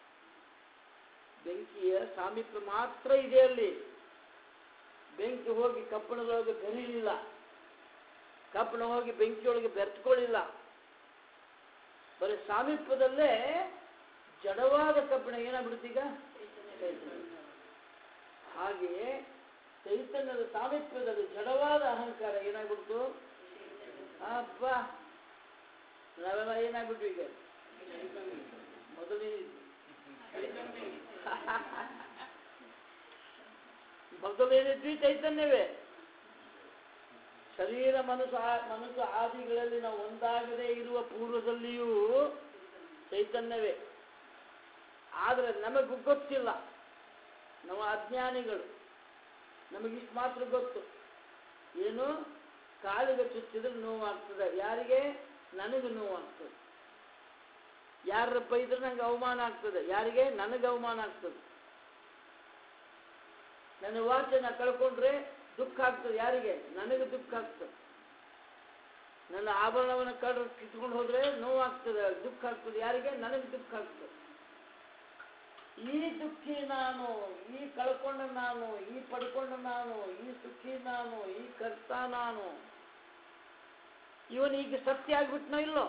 ಬೆಂಕಿಯ ಸಾಮೀಪ್ಯ ಮಾತ್ರ ಇದೆ ಅಲ್ಲಿ ಬೆಂಕಿ ಹೋಗಿ ಕಬ್ಬಣದೊಳಗೆ ಬೆರೀಲಿಲ್ಲ ಕಬ್ಬಣ ಹೋಗಿ ಬೆಂಕಿಯೊಳಗೆ ಬೆರೆತ್ಕೊಳ್ಳಿಲ್ಲ ಬರೀ ಸಾಮೀಪ್ಯದಲ್ಲೇ ಜಡವಾದ ಕಬ್ಬಿಣ ಏನಾಗ್ಬಿಡುತ್ತೀಗ ಚೈತನ್ಯ ಹಾಗೆಯೇ ಚೈತನ್ಯದ ಸಾಮೀಪ್ಯದಲ್ಲಿ ಜಡವಾದ ಅಹಂಕಾರ ಏನಾಗ್ಬಿಡ್ತು ಅಪ್ಪ ನಾವೆಲ್ಲ ಏನಾಗ್ಬಿಟ್ವಿ ಈಗ ಮೊದಲೇ ಮೊದಲೇನಿದ್ವಿ ಚೈತನ್ಯವೇ ಶರೀರ ಮನಸ್ಸು ಆ- ಮನಸ್ಸು ಆದಿಗಳಲ್ಲಿ ನಾವು ಒಂದಾಗದೇ ಇರುವ ಪೂರ್ವದಲ್ಲಿಯೂ ಚೈತನ್ಯವೇ ಆದರೆ ನಮಗೆ ಗೊತ್ತಿಲ್ಲ ನಾವು ಅಜ್ಞಾನಿಗಳು ನಮಗಿಷ್ಟು ಮಾತ್ರ ಗೊತ್ತು ಏನು ಕಾಲಿಗೆ ಚುಚ್ಚಿದ್ರೆ ನೋವಾಗ್ತದೆ ಯಾರಿಗೆ ನನಗೆ ನೋವಾಗ್ತದೆ ಯಾರ ಬೈದ್ರೆ ನಂಗೆ ಅವಮಾನ ಆಗ್ತದೆ ಯಾರಿಗೆ ನನಗೆ ಅವಮಾನ ಆಗ್ತದೆ ನನ್ನ ವಾಚನ ಕಳ್ಕೊಂಡ್ರೆ ದುಃಖ ಆಗ್ತದೆ ಯಾರಿಗೆ ನನಗೆ ದುಃಖ ಆಗ್ತದೆ ನನ್ನ ಆಭರಣವನ್ನು ಕಳ್ರು ಕಿತ್ಕೊಂಡು ಹೋದ್ರೆ ನೋವಾಗ್ತದೆ ದುಃಖ ಆಗ್ತದೆ ಯಾರಿಗೆ ನನಗೆ ದುಃಖ ಆಗ್ತದೆ ಈ ದುಃಖಿ ನಾನು ಈ ಕಳ್ಕೊಂಡ ನಾನು ಈ ಪಡ್ಕೊಂಡ ನಾನು ಈ ಸುಖಿ ನಾನು ಈ ಕರ್ತ ನಾನು ಇವನು ಈಗ ಸತ್ಯ ಆಗ್ಬಿಟ್ನೋ ಇಲ್ಲೋ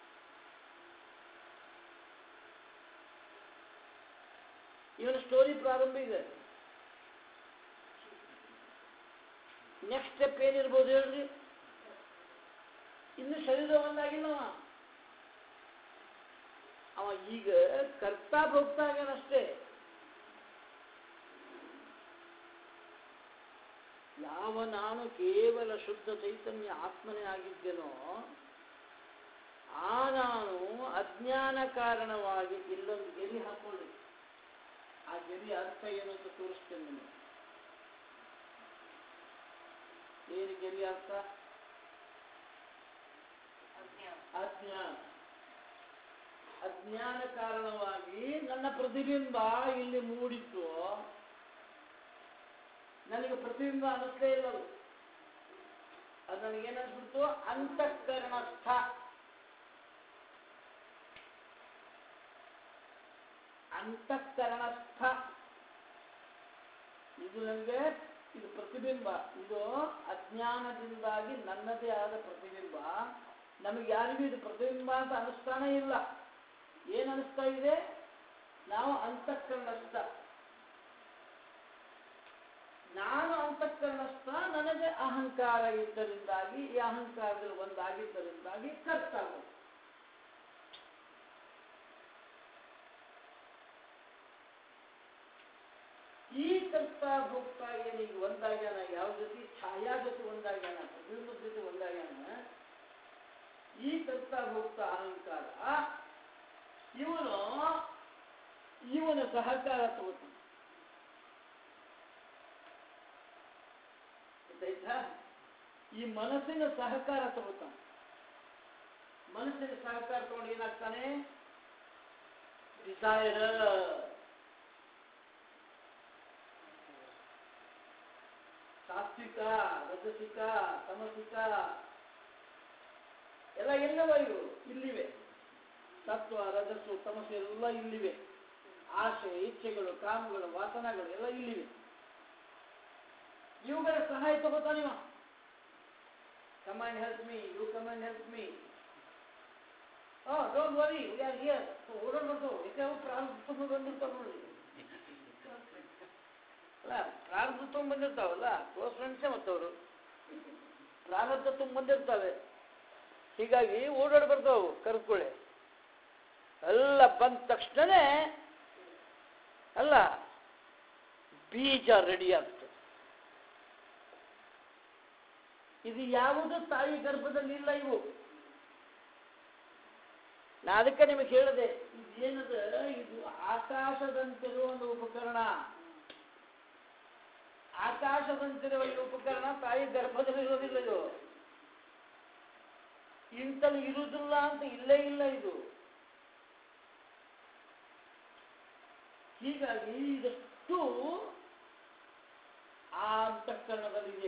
ಇವನ ಸ್ಟೋರಿ ಪ್ರಾರಂಭ ಪ್ರಾರಂಭ ಇದೆ ನೆಕ್ಸ್ಟ್ ಸ್ಟೆಪ್ ಏನಿರ್ಬೋದು ಹೇಳ್ರಿ ಇನ್ನು ಶರೀರ ಒಂದಾಗಿಲ್ಲ ಅವ ಅವ ಈಗ ಕರ್ತಾ ಭೋಗ್ತಾ ಆಗ್ಯಾನಷ್ಟೇ ಯಾವ ನಾನು ಕೇವಲ ಶುದ್ಧ ಚೈತನ್ಯ ಆತ್ಮನೇ ಆಗಿದ್ದೇನೋ ಆ ನಾನು ಅಜ್ಞಾನ ಕಾರಣವಾಗಿ ಇಲ್ಲೊಂದು ಗೆರಿ ಹಾಕೊಳ್ಳಿ ಆ ಗೆರಿ ಅರ್ಥ ಏನು ಅಂತ ತೋರಿಸ್ತೇನೆ ನಿಮಗೆ ಏನು ಗೆರಿ ಅರ್ಥ ಅಜ್ಞಾನ ಅಜ್ಞಾನ ಅಜ್ಞಾನ ಕಾರಣವಾಗಿ ನನ್ನ ಪ್ರತಿಬಿಂಬ ಇಲ್ಲಿ ಮೂಡಿತ್ತು ನನಗೆ ಪ್ರತಿಬಿಂಬ ಅನ್ನಿಸ್ತೇ ಇಲ್ಲ ಅದು ಅದು ನನಗೇನನ್ಸ್ಬಿಡ್ತು ಅಂತಃಕರಣಸ್ಥ ಅಂತಃಕರಣಸ್ಥ ಇದು ನನಗೆ ಇದು ಪ್ರತಿಬಿಂಬ ಇದು ಅಜ್ಞಾನದಿಂದಾಗಿ ನನ್ನದೇ ಆದ ಪ್ರತಿಬಿಂಬ ನಮಗೆ ಯಾರಿಗೂ ಇದು ಪ್ರತಿಬಿಂಬ ಅಂತ ಅನಿಸ್ತಾನೇ ಇಲ್ಲ ಏನು ಅನಿಸ್ತಾ ಇದೆ ನಾವು ಅಂತಃಕರಣಸ್ಥ ನಾನು ಅಂತಃಕರಣಸ್ಥ ನನಗೆ ಅಹಂಕಾರ ಇದ್ದರಿಂದಾಗಿ ಈ ಅಹಂಕಾರದಲ್ಲಿ ಒಂದಾಗಿದ್ದರಿಂದಾಗಿ ಕರ್ತಾಗೋದು ಈ ಕರ್ತ ಭೋಕ್ತ ಏನೀಗ ಒಂದಾಗ್ಯಾನ ಯಾವ ಜೊತೆ ಛಾಯಾ ಜೊತೆ ಒಂದಾಗ್ಯಾನ ಪ್ರತಿಯೊಂದು ಜೊತೆ ಒಂದಾಗ್ಯಾನ ಈ ಕರ್ತ ಭೋಕ್ತ ಅಹಂಕಾರ ಇವನು ಇವನ ಸಹಕಾರ ತಗೋತಾನೆ ಗೊತ್ತಾಯ್ತಾ ಈ ಮನಸ್ಸಿನ ಸಹಕಾರ ತಗೋತಾನೆ ಮನಸ್ಸಿನ ಸಹಕಾರ ತಗೊಂಡು ಏನಾಗ್ತಾನೆ ಡಿಸೈರ್ ಸಾತ್ವಿಕ ರಜಸಿಕ ತಮಸಿಕ ಎಲ್ಲ ಎಲ್ಲವ ಇವು ಇಲ್ಲಿವೆ ಸತ್ವ ರಜಸ್ಸು ತಮಸ್ಸು ಎಲ್ಲ ಇಲ್ಲಿವೆ ಆಸೆ ಇಚ್ಛೆಗಳು ಕಾಮಗಳು ವಾಸನಗಳು ಎಲ್ಲ ಇಲ್ಲಿವೆ ಇವುಗಳ ಸಹಾಯ ತಗೋತಾನಿವ command help me you command help me oh don't worry we are here ಓಡೋಣ ಬರ್ತು ಯಾಕೆ ಪ್ರಾರಂಭ ಬಂದಿರ್ತಾವ ನೋಡಿ ಅಲ್ಲ ಪ್ರಾರಂಭ ತುಂಬ ಬಂದಿರ್ತಾವಲ್ಲ ಕ್ಲೋಸ್ ಫ್ರೆಂಡ್ಸೇ ಮತ್ತವರು ಪ್ರಾರಬ್ಧ ತುಂಬ ಬಂದಿರ್ತಾವೆ ಹೀಗಾಗಿ ಓಡಾಡಿ ಬರ್ತಾವು ಕರ್ಕೊಳ್ಳಿ ಎಲ್ಲ ಬಂದ ತಕ್ಷಣನೇ ಅಲ್ಲ ಬೀಜ ರೆಡಿ ಆಗ್ತದೆ ಇದು ಯಾವುದು ತಾಯಿ ಗರ್ಭದಲ್ಲಿ ಇಲ್ಲ ಇವು ನಾ ಅದಕ್ಕೆ ನಿಮಗೆ ಹೇಳಿದೆ ಇದೇನದ ಇದು ಆಕಾಶದಂತಿರುವ ಒಂದು ಉಪಕರಣ ಆಕಾಶದಂತಿರುವ ಈ ಉಪಕರಣ ತಾಯಿ ಗರ್ಭದಲ್ಲಿ ಇರೋದಿಲ್ಲ ಇದು ಇಂತಲ್ಲಿ ಇರುವುದಿಲ್ಲ ಅಂತ ಇಲ್ಲೇ ಇಲ್ಲ ಇದು ಹೀಗಾಗಿ ಇದಷ್ಟು ಆ ಅಂತಃಕರಣದಲ್ಲಿದೆ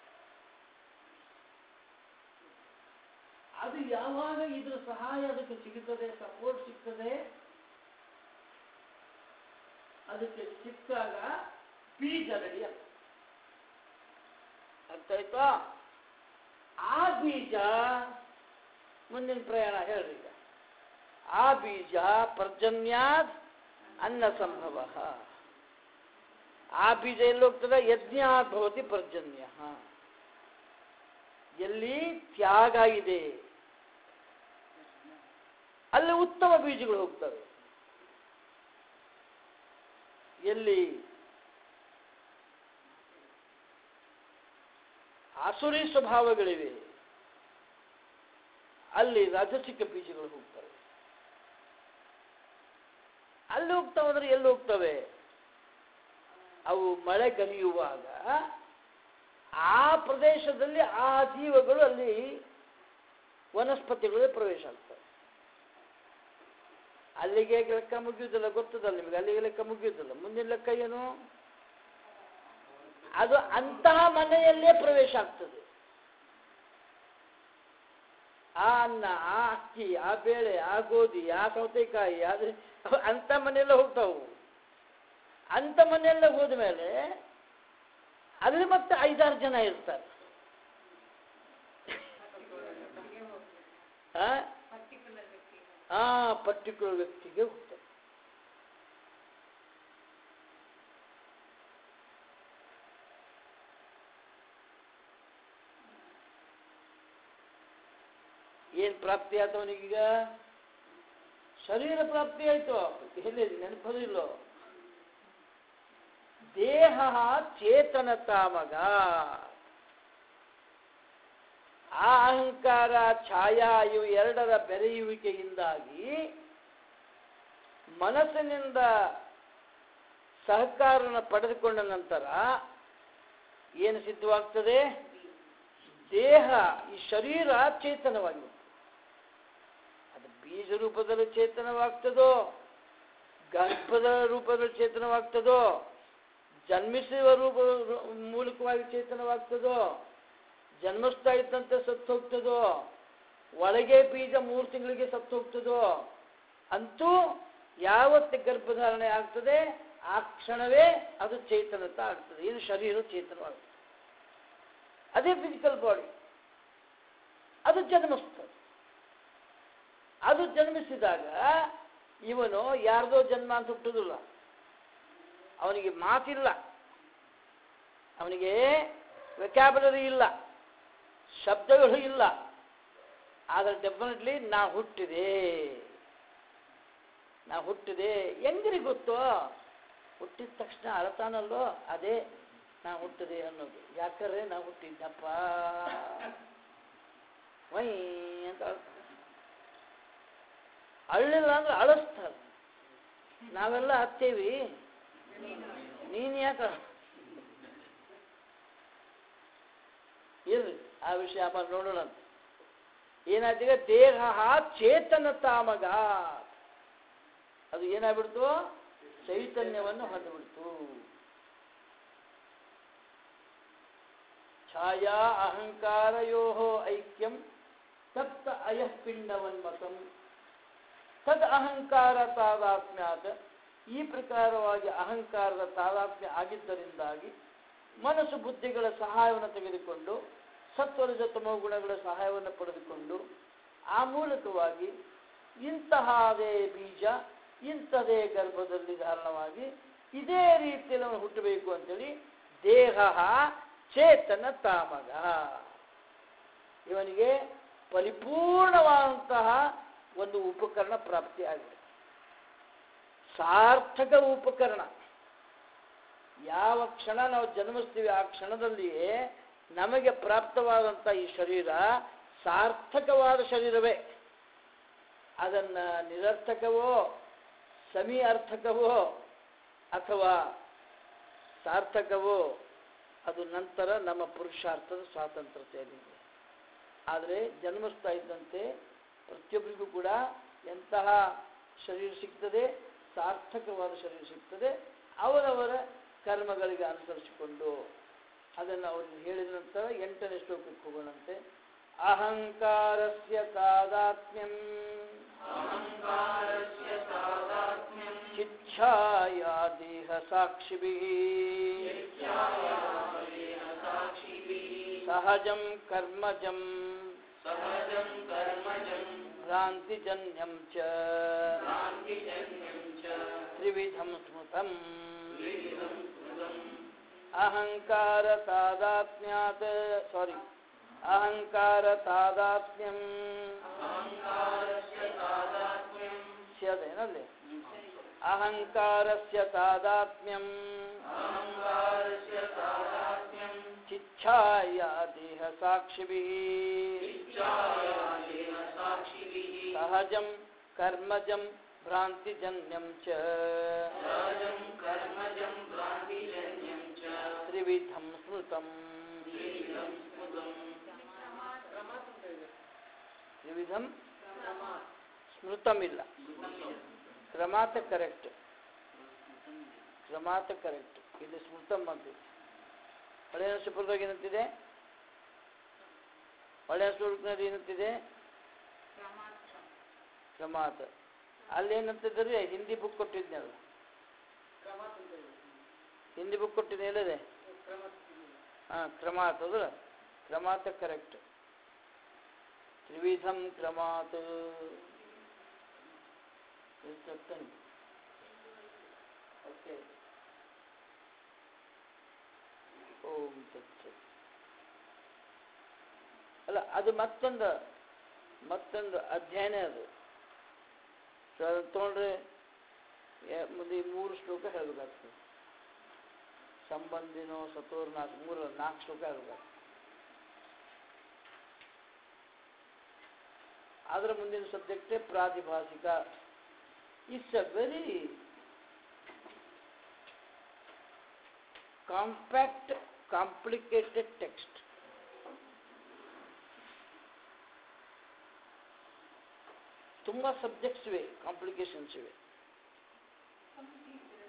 ಅದು ಯಾವಾಗ ಇದರ ಸಹಾಯ ಅದಕ್ಕೆ ಸಿಗುತ್ತದೆ ಸಪೋರ್ಟ್ ಸಿಗ್ತದೆ ಅದಕ್ಕೆ ಸಿಕ್ಕಾಗ ಬೀಜ ರೆಡಿ ಆಗ್ತದೆ ಅರ್ಥ ಆಯ್ತಾ ಆ ಬೀಜ ಮುಂದಿನ ಪ್ರಯಾಣ ಹೇಳ್ರಿ ಈಗ ಆ ಬೀಜ ಪರ್ಜನ್ಯಾತ್ ಅನ್ನ ಸಂಭವ ಆ ಬೀಜ ಎಲ್ಲಿ ಹೋಗ್ತದೆ ಯಜ್ಞಾತ್ ಭವತಿ ಪರ್ಜನ್ಯ ಎಲ್ಲಿ ತ್ಯಾಗ ಇದೆ ಅಲ್ಲಿ ಉತ್ತಮ ಬೀಜಗಳು ಹೋಗ್ತವೆ ಎಲ್ಲಿ ಆಸುರಿ ಸ್ವಭಾವಗಳಿವೆ ಅಲ್ಲಿ ರಾಜಸಿಕ ಬೀಜಗಳು ಹೋಗ್ತವೆ ಅಲ್ಲಿ ಹೋಗ್ತಾವೆ ಅಂದ್ರೆ ಎಲ್ಲಿ ಹೋಗ್ತವೆ ಅವು ಮಳೆ ಗನಿಯುವಾಗ ಆ ಪ್ರದೇಶದಲ್ಲಿ ಆ ಜೀವಗಳು ಅಲ್ಲಿ ವನಸ್ಪತಿಗಳು ಪ್ರವೇಶ ಆಗ್ತವೆ ಅಲ್ಲಿಗೆ ಲೆಕ್ಕ ಮುಗಿಯುವುದಿಲ್ಲ ಗೊತ್ತದಲ್ಲ ನಿಮಗೆ ಅಲ್ಲಿಗೆ ಲೆಕ್ಕ ಮುಗಿಯುವುದಿಲ್ಲ ಮುಂದಿನ ಲೆಕ್ಕ ಏನು ಅದು ಅಂತಹ ಮನೆಯಲ್ಲೇ ಪ್ರವೇಶ ಆಗ್ತದೆ ಆ ಅನ್ನ ಆ ಅಕ್ಕಿ ಆ ಬೇಳೆ ಆ ಗೋಧಿ ಆ ಸೌತೆಕಾಯಿ ಅದು ಅಂಥ ಮನೆಯಲ್ಲೇ ಹೋಗ್ತಾವು ಅಂಥ ಮನೆಯಲ್ಲೇ ಹೋದ ಮೇಲೆ ಅಲ್ಲಿ ಮತ್ತೆ ಐದಾರು ಜನ ಇರ್ತಾರೆ ಆ? ಪರ್ಟಿಕ್ಯುಲರ್ ವ್ಯಕ್ತಿ ಆ ಪರ್ಟಿಕ್ಯುಲರ್ ವ್ಯಕ್ತಿಗೆ ಹೋಗ್ತಾರೆ ಏನು ಪ್ರಾಪ್ತಿ ಆಯ್ತು ಅವನಿಗೀಗ ಶರೀರ ಪ್ರಾಪ್ತಿ ಆಯ್ತು ಎಲ್ಲಿ ನೆನಪದಿಲ್ಲೋ ದೇಹ ಚೇತನತಾಮಗ ಆ ಅಹಂಕಾರ ಛಾಯಾ ಇವು ಎರಡರ ಬೆರೆಯುವಿಕೆಯಿಂದಾಗಿ ಮನಸ್ಸಿನಿಂದ ಸಹಕಾರನ ಪಡೆದುಕೊಂಡ ನಂತರ ಏನು ಸಿದ್ಧವಾಗ್ತದೆ ದೇಹ ಈ ಶರೀರ ಚೇತನವಾಗಿ ಅದು ಬೀಜ ರೂಪದಲ್ಲಿ ಚೇತನವಾಗ್ತದೋ ಗರ್ಭದ ರೂಪದಲ್ಲಿ ಚೇತನವಾಗ್ತದೋ ಜನ್ಮಿಸುವ ರೂಪ ರೂ- ಮೂಲಕವಾಗಿ ಚೇತನವಾಗ್ತದೋ ಜನ್ಮಿಸ್ತಾ ಇದ್ದಂತೆ ಸತ್ತು ಹೋಗ್ತದೋ ಒಳಗೆ ಬೀಜ ಮೂರು ತಿಂಗಳಿಗೆ ಸತ್ತು ಹೋಗ್ತದೋ ಅಂತೂ ಯಾವತ್ತು ಗರ್ಭಧಾರಣೆ ಆಗ್ತದೆ ಆ ಕ್ಷಣವೇ ಅದು ಚೇತನತ ಆಗ್ತದೆ ಏನು ಶರೀರ ಚೇತನವಾಗ್ತದೆ ಅದೇ ಫಿಸಿಕಲ್ ಬಾಡಿ ಅದು ಜನ್ಮಿಸ್ತದೆ ಅದು ಜನ್ಮಿಸಿದಾಗ ಇವನು ಯಾರ್ದೋ ಜನ್ಮ ಅಂತ ಹುಟ್ಟುದಿಲ್ಲ ಅವನಿಗೆ ಮಾತಿಲ್ಲ ಅವನಿಗೆ ವೆಕ್ಯಾಬುಲರಿ ಇಲ್ಲ ಶಬ್ದಗಳು ಇಲ್ಲ ಆದರೆ ಡೆಫಿನೆಟ್ಲಿ ನಾ ಹುಟ್ಟಿದೆ ನಾ ಹುಟ್ಟಿದೆ ಹೆಂಗ್ರಿ ಗೊತ್ತೋ ಹುಟ್ಟಿದ ತಕ್ಷಣ ಅಳತಾನಲ್ಲೋ ಅದೇ ನಾ ಹುಟ್ಟಿದೆ ಅನ್ನೋದು ಯಾಕಂದ್ರೆ ನಾ ಹುಟ್ಟಿದ್ದಪ್ಪ ವೈ ಅಂತ ಅಳ್ತಾನೆ. ಅಳ್ಳಿಲ್ಲ ಅಂದ್ರೆ ಅಳಿಸ್ತಾರೆ ನಾವೆಲ್ಲ ಹತ್ತೇವಿ ನೀನು ಯಾಕೆ ಇರ್ರಿ ಆ ವಿಷಯ ಆಮೇಲೆ ನೋಡೋಣ ಅಂತ ಏನಾಯ್ತೀಗ ದೇಹ ಚೇತನ ತಾಮಗ ಅದು ಏನಾಗ್ಬಿಡ್ತು ಚೈತನ್ಯವನ್ನು ಹೊಂದಿಬಿಡ್ತು ಛಾಯಾ ಅಹಂಕಾರಯೋ ಐಕ್ಯಂ ತಪ್ತ ಅಯಃಪಿಂಡವನ್ಮತಂ ತದ್ ಅಹಂಕಾರ ತಾದಾತ್ಮ್ಯಾತ್ ಈ ಪ್ರಕಾರವಾಗಿ ಅಹಂಕಾರದ ತಾದಾತ್ಮ್ಯ ಆಗಿದ್ದರಿಂದಾಗಿ ಮನಸ್ಸು ಬುದ್ಧಿಗಳ ಸಹಾಯವನ್ನು ತೆಗೆದುಕೊಂಡು ಸತ್ವರಜ ತಮೋ ಗುಣಗಳ ಸಹಾಯವನ್ನು ಪಡೆದುಕೊಂಡು ಆ ಮೂಲಕವಾಗಿ ಇಂತಹದೇ ಬೀಜ ಇಂಥದೇ ಗರ್ಭದಲ್ಲಿ ಧಾರಣವಾಗಿ ಇದೇ ರೀತಿಯಲ್ಲಿ ಅವನು ಹುಟ್ಟಬೇಕು ಅಂತೇಳಿ ದೇಹ ಚೇತನ ತಾಮಗ ಇವನಿಗೆ ಪರಿಪೂರ್ಣವಾದಂತಹ ಒಂದು ಉಪಕರಣ ಪ್ರಾಪ್ತಿಯಾಗಿದೆ ಸಾರ್ಥಕ ಉಪಕರಣ ಯಾವ ಕ್ಷಣ ನಾವು ಜನ್ಮಿಸ್ತೀವಿ ಆ ಕ್ಷಣದಲ್ಲಿಯೇ ನಮಗೆ ಪ್ರಾಪ್ತವಾದಂಥ ಈ ಶರೀರ ಸಾರ್ಥಕವಾದ ಶರೀರವೇ ಅದನ್ನು ನಿರರ್ಥಕವೋ ಸಮಿ ಅರ್ಥಕವೋ ಅಥವಾ ಸಾರ್ಥಕವೋ ಅದು ನಂತರ ನಮ್ಮ ಪುರುಷಾರ್ಥದ ಸ್ವಾತಂತ್ರ್ಯತೆಯಲ್ಲಿದೆ ಆದರೆ ಜನ್ಮಿಸ್ತಾ ಇದ್ದಂತೆ ಪ್ರತಿಯೊಬ್ಬರಿಗೂ ಕೂಡ ಎಂತಹ ಶರೀರ ಸಿಗ್ತದೆ ಸಾರ್ಥಕವಾದ ಶರೀರ ಸಿಗ್ತದೆ ಅವರವರ ಕರ್ಮಗಳಿಗೆ ಅನುಸರಿಸಿಕೊಂಡು ಅದನ್ನು ಅವ್ರಿಗೆ ಹೇಳಿದ ನಂತರ ಎಂಟನೇ ಶ್ಲೋಕಕ್ಕೆ ಹೋಗೋಣಂತೆ ಅಹಂಕಾರಸ್ಯ ತಾದಾತ್ಮ್ಯಂ ಚಿಚ್ಛಾಯಾ ದೇಹ ಸಾಕ್ಷಿಭಿಃ ಸಹಜಂ ಕರ್ಮಜಂ सहजं कर्मजं ಭ್ರಾಂತಿಜನ್ಯಂ ಚ क्रान्तिजन्यं च ತ್ರಿವಿಧಂ ಸ್ಮೃತಂ विविधं कृतम् ಅಹಂಕಾರ ತಾದಾತ್ಮ್ಯಾತ್ ಸಾರಿ ಅಹಂಕಾರ ತಾದಾತ್ಮ್ಯಂ अहङ्कारस्य तादात्म्यं ಸ್ಯದೇನಲ್ಲಿ ಅಹಂಕಾರಸ್ಯ ತಾದಾತ್ಮ್ಯಂ अहङ्कारस्य तादात्म्यं ಚಿಚ್ಛಾಯ ದೇಹ ಸಾಕ್ಷಿಭಿಃ इच्छायादेन साक्षिभिः ಸಹಜಂ ಕರ್ಮಜಂ ಭ್ರಾಂತಿಜನ್ಯಂ ಚ सहजं कर्मजं भ्रान्तिजन्यं च ತ್ರಿವಿಧಂ ಸ್ಮೃತಂ विविधं स्मृतम् ತ್ರಿವಿಧಂ ಸ್ಮೃತಂ ಇಲ್ಲ ಕ್ರಮಾತ ಕರೆಕ್ಟ್ ಕ್ರಮಾತ ಕರೆಕ್ಟ್ ಇಲ್ಲಿ ಸ್ಮೃತಂ ಅಂತಿದೆ ಹಳೆಯ ಸುಪ್ರದಾಗ ಏನಂತಿದೆ ಹಳೆಯ ಸ್ವರೂಪನಲ್ಲಿ ಏನಂತಿದೆ ಕ್ರಮಾತ ಅಲ್ಲಿ ಏನಂತಿದ್ದಾರೆ ಹಿಂದಿ ಬುಕ್ ಕೊಟ್ಟಿದ್ನಲ್ಲ ಹಿಂದಿ ಬುಕ್ ಕೊಟ್ಟಿದ್ದೆ ಎಲ್ಲದೆ ಹಾಂ ಕ್ರಮಾತ್ ಹೌದಲ್ಲ ಕ್ರಮಾತ ಕರೆಕ್ಟ್ ತ್ರಿವಿಧಂ ಕ್ರಮಾತ್ ಓಕೆ ಓಂ ತತ್ಸತ್ ಅಲ್ಲ ಅದು ಮತ್ತೊಂದು ಮತ್ತೊಂದು ಅಧ್ಯಯನ ಅದು ಸೊ ಅದನ್ನ ತೊಗೊಂಡ್ರೆ ಯ- ಮುಂದೆ ಈ ಮೂರು ಶ್ಲೋಕ ಹೇಳಬೇಕಾಗ್ತದೆ ಸಂಬಂಧಿನೋ ಸತೋರ್ ನಾಲ್ಕು ಮೂರು ನಾಲ್ಕು ಶ್ಲೋಕ ಹೇಳಬೇಕಾಗ್ತದೆ ಅದರ ಮುಂದಿನ ಸಬ್ಜೆಕ್ಟೇ ಪ್ರಾತಿಭಾಸಿಕ it's a very compact complicated text ತುಂಬ ಸಬ್ಜೆಕ್ಟ್ಸ್ ಇವೆ ಕಾಂಪ್ಲಿಕೇಶನ್ಸ್ ಇವೆ ಸಂಹಿತೆ